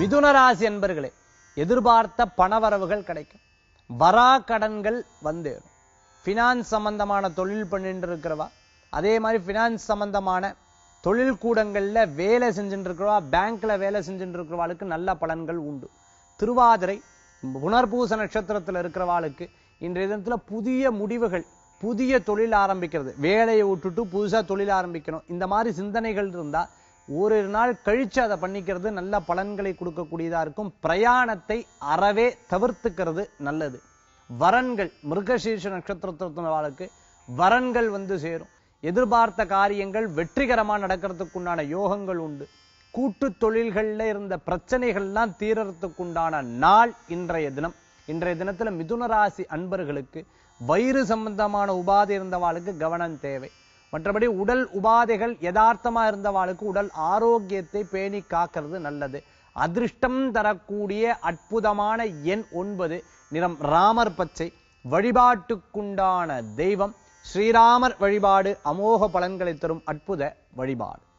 மிதுன ராசி என்பர்களே எதிர்பார்த்த பணவரவுகள் கிடைக்கும் வரா கடன்கள் வந்தேறும் ஃபினான்ஸ் சம்பந்தமான தொழில் பண்ணிட்டு இருக்கிறவா அதே மாதிரி ஃபினான்ஸ் சம்பந்தமான தொழில் கூடங்கள்ல வேலை செஞ்சுட்டு இருக்கிறவா பேங்க்ல வேலை செஞ்சுட்டு இருக்கிறவாளுக்கு நல்ல பலன்கள் உண்டு திருவாதிரை புனர்பூச நட்சத்திரத்துல இருக்கிறவாளுக்கு இன்றைய தினத்துல புதிய முடிவுகள் புதிய தொழில் ஆரம்பிக்கிறது வேலையை விட்டுட்டு புதுசா தொழில் ஆரம்பிக்கணும் இந்த மாதிரி சிந்தனைகள் இருந்தா ஓரிரு நாள் கழிச்சு அதை பண்ணிக்கிறது நல்ல பலன்களை கொடுக்கக்கூடியதா இருக்கும் பிரயாணத்தை அறவே தவிர்த்துக்கிறது நல்லது வரன்கள் மிருகசீர்ஷ நட்சத்திரத்தினவாளுக்கு வரன்கள் வந்து சேரும் எதிர்பார்த்த காரியங்கள் வெற்றிகரமா நடக்கிறதுக்குண்டான யோகங்கள் உண்டு கூட்டு தொழில்கள்ல இருந்த பிரச்சனைகள்லாம் தீரறதுக்குண்டான நாள் இன்றைய தினம் இன்றைய தினத்துல மிதுன ராசி அன்பர்களுக்கு வயிறு சம்பந்தமான உபாதை இருந்தவாளுக்கு கவனம் தேவை மற்றபடி உடல் உபாதைகள் யதார்த்தமா இருந்தவாளுக்கு உடல் ஆரோக்கியத்தை பேணி காக்கிறது நல்லது அதிர்ஷ்டம் தரக்கூடிய அற்புதமான எண் ஒன்பது நிறம் ராமர் பச்சை வழிபாட்டுக்குண்டான தெய்வம் ஸ்ரீராமர் வழிபாடு அமோக பலன்களை தரும் அற்புத வழிபாடு